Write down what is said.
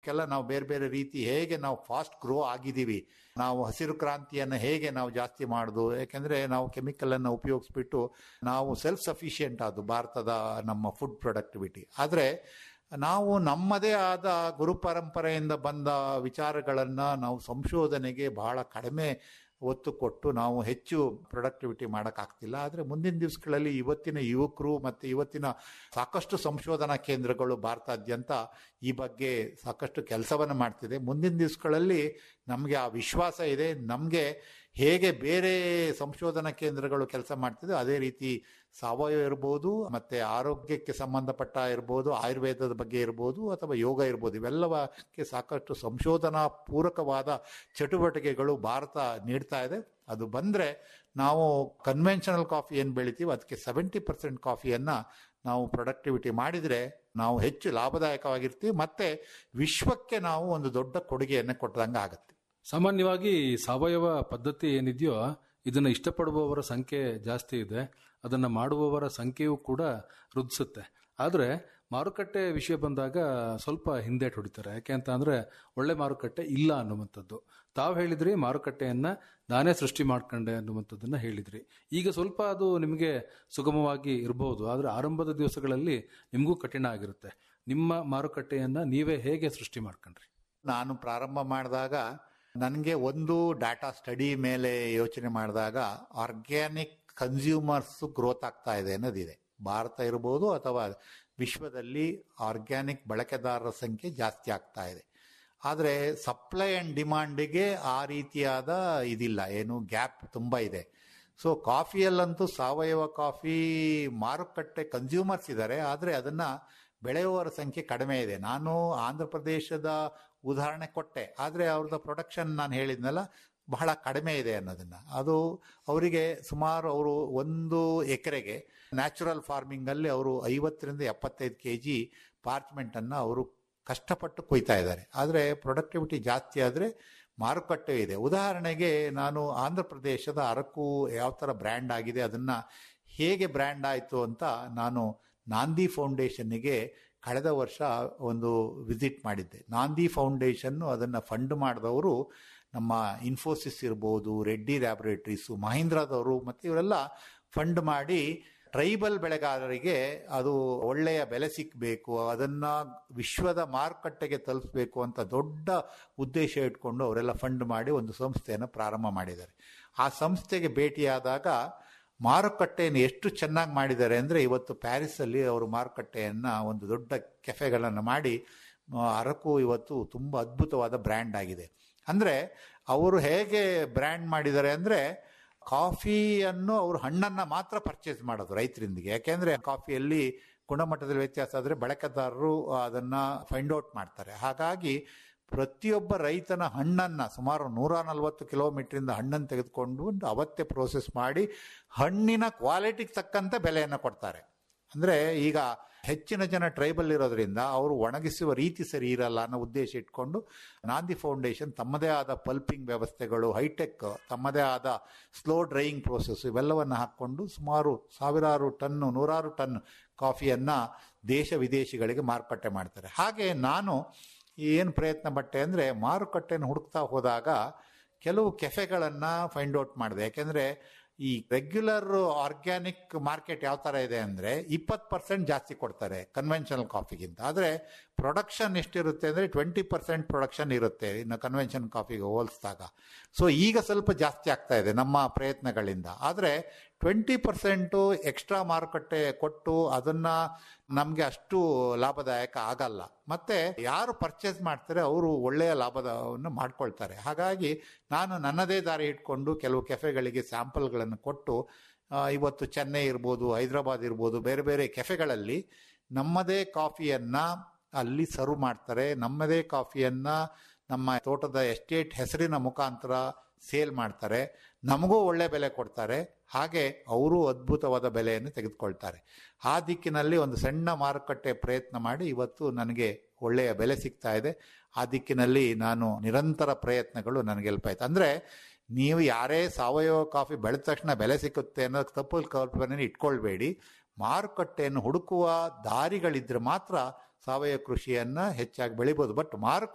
ಇದಕ್ಕೆಲ್ಲ ನಾವು ಬೇರೆ ಬೇರೆ ರೀತಿ ಹೇಗೆ ನಾವು ಫಾಸ್ಟ್ ಗ್ರೋ ಆಗಿದ್ದೀವಿ ನಾವು ಹಸಿರು ಕ್ರಾಂತಿಯನ್ನು ಹೇಗೆ ನಾವು ಜಾಸ್ತಿ ಮಾಡೋದು ಯಾಕೆಂದರೆ ನಾವು ಕೆಮಿಕಲನ್ನು ಉಪಯೋಗಿಸ್ಬಿಟ್ಟು ನಾವು ಸೆಲ್ಫ್ ಸಫಿಷಿಯೆಂಟ್ ಆದ್ದು ಭಾರತದ ನಮ್ಮ ಫುಡ್ ಪ್ರೊಡಕ್ಟಿವಿಟಿ ಆದರೆ ನಾವು ನಮ್ಮದೇ ಆದ ಗುರು ಪರಂಪರೆಯಿಂದ ಬಂದ ವಿಚಾರಗಳನ್ನು ನಾವು ಸಂಶೋಧನೆಗೆ ಬಹಳ ಕಡಿಮೆ ಒತ್ತು ಕೊಟ್ಟು ನಾವು ಹೆಚ್ಚು ಪ್ರೊಡಕ್ಟಿವಿಟಿ ಮಾಡೋಕ್ಕಾಗ್ತಿಲ್ಲ ಆದರೆ ಮುಂದಿನ ದಿವಸಗಳಲ್ಲಿ ಇವತ್ತಿನ ಯುವಕರು ಮತ್ತು ಇವತ್ತಿನ ಸಾಕಷ್ಟು ಸಂಶೋಧನಾ ಕೇಂದ್ರಗಳು ಭಾರತಾದ್ಯಂತ ಈ ಬಗ್ಗೆ ಸಾಕಷ್ಟು ಕೆಲಸವನ್ನು ಮಾಡ್ತಿದೆ ಮುಂದಿನ ದಿವಸಗಳಲ್ಲಿ ನಮಗೆ ಆ ವಿಶ್ವಾಸ ಇದೆ ನಮಗೆ ಹೇಗೆ ಬೇರೆ ಸಂಶೋಧನಾ ಕೇಂದ್ರಗಳು ಕೆಲಸ ಮಾಡ್ತಿದೆ ಅದೇ ರೀತಿ ಸಾವಯವ ಇರ್ಬೋದು ಮತ್ತು ಆರೋಗ್ಯಕ್ಕೆ ಸಂಬಂಧಪಟ್ಟ ಇರ್ಬೋದು ಆಯುರ್ವೇದದ ಬಗ್ಗೆ ಇರ್ಬೋದು ಅಥವಾ ಯೋಗ ಇರ್ಬೋದು ಇವೆಲ್ಲವಕ್ಕೆ ಸಾಕಷ್ಟು ಸಂಶೋಧನಾ ಪೂರಕವಾದ ಚಟುವಟಿಕೆಗಳು ಭಾರತ ನೀಡ್ತಾ ಇದೆ ಅದು ಬಂದರೆ ನಾವು ಕನ್ವೆನ್ಷನಲ್ ಕಾಫಿ ಏನು ಬೆಳಿತೀವಿ ಅದಕ್ಕೆ ಸೆವೆಂಟಿ ಪರ್ಸೆಂಟ್ ಕಾಫಿಯನ್ನು ನಾವು ಪ್ರೊಡಕ್ಟಿವಿಟಿ ಮಾಡಿದರೆ ನಾವು ಹೆಚ್ಚು ಲಾಭದಾಯಕವಾಗಿರ್ತೀವಿ ಮತ್ತು ವಿಶ್ವಕ್ಕೆ ನಾವು ಒಂದು ದೊಡ್ಡ ಕೊಡುಗೆಯನ್ನು ಕೊಟ್ಟದಂಗೆ ಆಗುತ್ತೆ ಸಾಮಾನ್ಯವಾಗಿ ಸಾವಯವ ಪದ್ಧತಿ ಏನಿದೆಯೋ ಇದನ್ನು ಇಷ್ಟಪಡುವವರ ಸಂಖ್ಯೆ ಜಾಸ್ತಿ ಇದೆ ಅದನ್ನು ಮಾಡುವವರ ಸಂಖ್ಯೆಯೂ ಕೂಡ ವೃದ್ಧಿಸುತ್ತೆ ಆದರೆ ಮಾರುಕಟ್ಟೆ ವಿಷಯ ಬಂದಾಗ ಸ್ವಲ್ಪ ಹಿಂದೇಟು ಹೊಡಿತಾರೆ ಯಾಕೆ ಅಂತ ಅಂದರೆ ಒಳ್ಳೆ ಮಾರುಕಟ್ಟೆ ಇಲ್ಲ ಅನ್ನುವಂಥದ್ದು ತಾವು ಹೇಳಿದ್ರಿ ಮಾರುಕಟ್ಟೆಯನ್ನು ನಾನೇ ಸೃಷ್ಟಿ ಮಾಡ್ಕೊಂಡೆ ಅನ್ನುವಂಥದ್ದನ್ನು ಹೇಳಿದ್ರಿ ಈಗ ಸ್ವಲ್ಪ ಅದು ನಿಮಗೆ ಸುಗಮವಾಗಿ ಇರಬಹುದು ಆದರೆ ಆರಂಭದ ದಿವಸಗಳಲ್ಲಿ ನಿಮಗೂ ಕಠಿಣ ಆಗಿರುತ್ತೆ ನಿಮ್ಮ ಮಾರುಕಟ್ಟೆಯನ್ನು ನೀವೇ ಹೇಗೆ ಸೃಷ್ಟಿ ಮಾಡ್ಕೊಂಡ್ರಿ ನಾನು ಪ್ರಾರಂಭ ಮಾಡಿದಾಗ ನನಗೆ ಒಂದು ಡಾಟಾ ಸ್ಟಡಿ ಮೇಲೆ ಯೋಚನೆ ಮಾಡಿದಾಗ ಆರ್ಗ್ಯಾನಿಕ್ ಕನ್ಸ್ಯೂಮರ್ಸ್ ಗ್ರೋತ್ ಆಗ್ತಾ ಇದೆ ಅನ್ನೋದಿದೆ ಭಾರತ ಇರ್ಬೋದು ಅಥವಾ ವಿಶ್ವದಲ್ಲಿ ಆರ್ಗ್ಯಾನಿಕ್ ಬಳಕೆದಾರರ ಸಂಖ್ಯೆ ಜಾಸ್ತಿ ಆಗ್ತಾ ಇದೆ ಆದರೆ ಸಪ್ಲೈ ಆ್ಯಂಡ್ ಡಿಮಾಂಡಿಗೆ ಆ ರೀತಿಯಾದ ಇದಿಲ್ಲ ಏನು ಗ್ಯಾಪ್ ತುಂಬ ಇದೆ ಸೊ ಕಾಫಿಯಲ್ಲಂತೂ ಸಾವಯವ ಕಾಫಿ ಮಾರುಕಟ್ಟೆ ಕನ್ಸ್ಯೂಮರ್ಸ್ ಇದ್ದಾರೆ ಆದರೆ ಅದನ್ನು ಬೆಳೆಯುವವರ ಸಂಖ್ಯೆ ಕಡಿಮೆ ಇದೆ ನಾನು ಆಂಧ್ರ ಪ್ರದೇಶದ ಉದಾಹರಣೆ ಕೊಟ್ಟೆ ಆದರೆ ಅವ್ರದ್ದು ಪ್ರೊಡಕ್ಷನ್ ನಾನು ಹೇಳಿದ್ನಲ್ಲ ಬಹಳ ಕಡಿಮೆ ಇದೆ ಅನ್ನೋದನ್ನು ಅದು ಅವರಿಗೆ ಸುಮಾರು ಅವರು ಒಂದು ಎಕರೆಗೆ ನ್ಯಾಚುರಲ್ ಫಾರ್ಮಿಂಗಲ್ಲಿ ಅವರು ಐವತ್ತರಿಂದ ಎಪ್ಪತ್ತೈದು ಕೆ ಜಿ ಪಾರ್ಚ್ಮೆಂಟನ್ನು ಅವರು ಕಷ್ಟಪಟ್ಟು ಕೊಯ್ತಾ ಇದ್ದಾರೆ ಆದರೆ ಪ್ರೊಡಕ್ಟಿವಿಟಿ ಜಾಸ್ತಿ ಆದರೆ ಮಾರುಕಟ್ಟೆ ಇದೆ ಉದಾಹರಣೆಗೆ ನಾನು ಆಂಧ್ರ ಪ್ರದೇಶದ ಅರಕು ಯಾವ ಥರ ಬ್ರ್ಯಾಂಡ್ ಆಗಿದೆ ಅದನ್ನು ಹೇಗೆ ಬ್ರ್ಯಾಂಡ್ ಆಯಿತು ಅಂತ ನಾನು ನಾಂದಿ ಫೌಂಡೇಶನ್ನಿಗೆ ಕಳೆದ ವರ್ಷ ಒಂದು ವಿಸಿಟ್ ಮಾಡಿದ್ದೆ ನಾಂದಿ ಫೌಂಡೇಶನ್ನು ಅದನ್ನು ಫಂಡ್ ಮಾಡಿದವರು ನಮ್ಮ ಇನ್ಫೋಸಿಸ್ ಇರ್ಬೋದು ರೆಡ್ಡಿ ಲ್ಯಾಬೊರೇಟರೀಸು ಮಹೀಂದ್ರದವರು ಮತ್ತು ಇವರೆಲ್ಲ ಫಂಡ್ ಮಾಡಿ ಟ್ರೈಬಲ್ ಬೆಳೆಗಾರರಿಗೆ ಅದು ಒಳ್ಳೆಯ ಬೆಲೆ ಸಿಕ್ಕಬೇಕು ಅದನ್ನು ವಿಶ್ವದ ಮಾರುಕಟ್ಟೆಗೆ ತಲುಪಿಸ್ಬೇಕು ಅಂತ ದೊಡ್ಡ ಉದ್ದೇಶ ಇಟ್ಕೊಂಡು ಅವರೆಲ್ಲ ಫಂಡ್ ಮಾಡಿ ಒಂದು ಸಂಸ್ಥೆಯನ್ನು ಪ್ರಾರಂಭ ಮಾಡಿದ್ದಾರೆ ಆ ಸಂಸ್ಥೆಗೆ ಭೇಟಿಯಾದಾಗ ಮಾರುಕಟ್ಟೆಯನ್ನು ಎಷ್ಟು ಚೆನ್ನಾಗಿ ಮಾಡಿದ್ದಾರೆ ಅಂದರೆ ಇವತ್ತು ಪ್ಯಾರಿಸಲ್ಲಿ ಅವರು ಮಾರುಕಟ್ಟೆಯನ್ನು ಒಂದು ದೊಡ್ಡ ಕೆಫೆಗಳನ್ನು ಮಾಡಿ ಅರಕು ಇವತ್ತು ತುಂಬ ಅದ್ಭುತವಾದ ಬ್ರ್ಯಾಂಡ್ ಆಗಿದೆ ಅಂದರೆ ಅವರು ಹೇಗೆ ಬ್ರ್ಯಾಂಡ್ ಮಾಡಿದ್ದಾರೆ ಅಂದರೆ ಕಾಫಿಯನ್ನು ಅವರು ಹಣ್ಣನ್ನು ಮಾತ್ರ ಪರ್ಚೇಸ್ ಮಾಡೋದು ರೈತರಿಂದಿಗೆ ಯಾಕೆಂದರೆ ಕಾಫಿಯಲ್ಲಿ ಗುಣಮಟ್ಟದಲ್ಲಿ ವ್ಯತ್ಯಾಸ ಆದರೆ ಬಳಕೆದಾರರು ಅದನ್ನು ಫೈಂಡ್ ಔಟ್ ಮಾಡ್ತಾರೆ ಹಾಗಾಗಿ ಪ್ರತಿಯೊಬ್ಬ ರೈತನ ಹಣ್ಣನ್ನು ಸುಮಾರು ನೂರ ನಲ್ವತ್ತು ಕಿಲೋಮೀಟ್ರಿಂದ ಹಣ್ಣನ್ನು ತೆಗೆದುಕೊಂಡು ಅವತ್ತೇ ಪ್ರೋಸೆಸ್ ಮಾಡಿ ಹಣ್ಣಿನ ಕ್ವಾಲಿಟಿಗೆ ತಕ್ಕಂತೆ ಬೆಲೆಯನ್ನು ಕೊಡ್ತಾರೆ ಅಂದರೆ ಈಗ ಹೆಚ್ಚಿನ ಜನ ಟ್ರೈಬಲ್ ಇರೋದ್ರಿಂದ ಅವರು ಒಣಗಿಸುವ ರೀತಿ ಸರಿ ಇರಲ್ಲ ಅನ್ನೋ ಉದ್ದೇಶ ಇಟ್ಕೊಂಡು ನಾಂದಿ ಫೌಂಡೇಶನ್ ತಮ್ಮದೇ ಆದ ಪಲ್ಪಿಂಗ್ ವ್ಯವಸ್ಥೆಗಳು ಹೈಟೆಕ್ ತಮ್ಮದೇ ಆದ ಸ್ಲೋ ಡ್ರೈಯಿಂಗ್ ಪ್ರೋಸೆಸ್ ಇವೆಲ್ಲವನ್ನು ಹಾಕ್ಕೊಂಡು ಸುಮಾರು ಸಾವಿರಾರು ಟನ್ನು ನೂರಾರು ಟನ್ ಕಾಫಿಯನ್ನು ದೇಶ ವಿದೇಶಿಗಳಿಗೆ ಮಾರುಕಟ್ಟೆ ಮಾಡ್ತಾರೆ ಹಾಗೆ ನಾನು ಏನು ಪ್ರಯತ್ನ ಪಟ್ಟೆ ಅಂದರೆ ಮಾರುಕಟ್ಟೆಯನ್ನು ಹುಡುಕ್ತಾ ಹೋದಾಗ ಕೆಲವು ಕೆಫೆಗಳನ್ನು ಫೈಂಡ್ ಔಟ್ ಮಾಡಿದೆ ಯಾಕೆಂದರೆ ಈ ರೆಗ್ಯುಲರ್ ಆರ್ಗ್ಯಾನಿಕ್ ಮಾರ್ಕೆಟ್ ಯಾವ ಥರ ಇದೆ ಅಂದರೆ ಇಪ್ಪತ್ತು ಪರ್ಸೆಂಟ್ ಜಾಸ್ತಿ ಕೊಡ್ತಾರೆ ಕನ್ವೆನ್ಷನಲ್ ಕಾಫಿಗಿಂತ ಆದರೆ ಪ್ರೊಡಕ್ಷನ್ ಎಷ್ಟಿರುತ್ತೆ ಅಂದರೆ ಟ್ವೆಂಟಿ ಪರ್ಸೆಂಟ್ ಪ್ರೊಡಕ್ಷನ್ ಇರುತ್ತೆ ಇನ್ನು ಕನ್ವೆನ್ಷನ್ ಕಾಫಿಗೆ ಹೋಲಿಸಿದಾಗ ಸೊ ಈಗ ಸ್ವಲ್ಪ ಜಾಸ್ತಿ ಆಗ್ತಾ ಇದೆ ನಮ್ಮ ಪ್ರಯತ್ನಗಳಿಂದ ಆದರೆ ಟ್ವೆಂಟಿ ಪರ್ಸೆಂಟು ಎಕ್ಸ್ಟ್ರಾ ಮಾರುಕಟ್ಟೆ ಕೊಟ್ಟು ಅದನ್ನು ನಮಗೆ ಅಷ್ಟು ಲಾಭದಾಯಕ ಆಗಲ್ಲ ಮತ್ತು ಯಾರು ಪರ್ಚೇಸ್ ಮಾಡ್ತಾರೆ ಅವರು ಒಳ್ಳೆಯ ಲಾಭವನ್ನು ಮಾಡ್ಕೊಳ್ತಾರೆ ಹಾಗಾಗಿ ನಾನು ನನ್ನದೇ ದಾರಿ ಇಟ್ಕೊಂಡು ಕೆಲವು ಕೆಫೆಗಳಿಗೆ ಸ್ಯಾಂಪಲ್ಗಳನ್ನು ಕೊಟ್ಟು ಇವತ್ತು ಚೆನ್ನೈ ಇರ್ಬೋದು ಹೈದರಾಬಾದ್ ಇರ್ಬೋದು ಬೇರೆ ಬೇರೆ ಕೆಫೆಗಳಲ್ಲಿ ನಮ್ಮದೇ ಕಾಫಿಯನ್ನು ಅಲ್ಲಿ ಸರ್ವ್ ಮಾಡ್ತಾರೆ ನಮ್ಮದೇ ಕಾಫಿಯನ್ನು ನಮ್ಮ ತೋಟದ ಎಸ್ಟೇಟ್ ಹೆಸರಿನ ಮುಖಾಂತರ ಸೇಲ್ ಮಾಡ್ತಾರೆ ನಮಗೂ ಒಳ್ಳೆ ಬೆಲೆ ಕೊಡ್ತಾರೆ ಹಾಗೆ ಅವರು ಅದ್ಭುತವಾದ ಬೆಲೆಯನ್ನು ತೆಗೆದುಕೊಳ್ತಾರೆ ಆ ದಿಕ್ಕಿನಲ್ಲಿ ಒಂದು ಸಣ್ಣ ಮಾರುಕಟ್ಟೆ ಪ್ರಯತ್ನ ಮಾಡಿ ಇವತ್ತು ನನಗೆ ಒಳ್ಳೆಯ ಬೆಲೆ ಸಿಗ್ತಾ ಇದೆ ಆ ದಿಕ್ಕಿನಲ್ಲಿ ನಾನು ನಿರಂತರ ಪ್ರಯತ್ನಗಳು ನನಗೆ ಹೆಲ್ಪ್ ಆಯ್ತು ಅಂದರೆ ನೀವು ಯಾರೇ ಸಾವಯವ ಕಾಫಿ ಬೆಳೆದ ತಕ್ಷಣ ಬೆಲೆ ಸಿಕ್ಕುತ್ತೆ ಅನ್ನೋ ತಪ್ಪು ಕಲ್ಪನೆ ಇಟ್ಕೊಳ್ಬೇಡಿ ಮಾರುಕಟ್ಟೆಯನ್ನು ಹುಡುಕುವ ದಾರಿಗಳಿದ್ರೆ ಮಾತ್ರ ಸಾವಯವ ಕೃಷಿಯನ್ನು ಹೆಚ್ಚಾಗಿ ಬೆಳಿಬೋದು ಬಟ್ ಮಾರುಕಟ್ಟೆ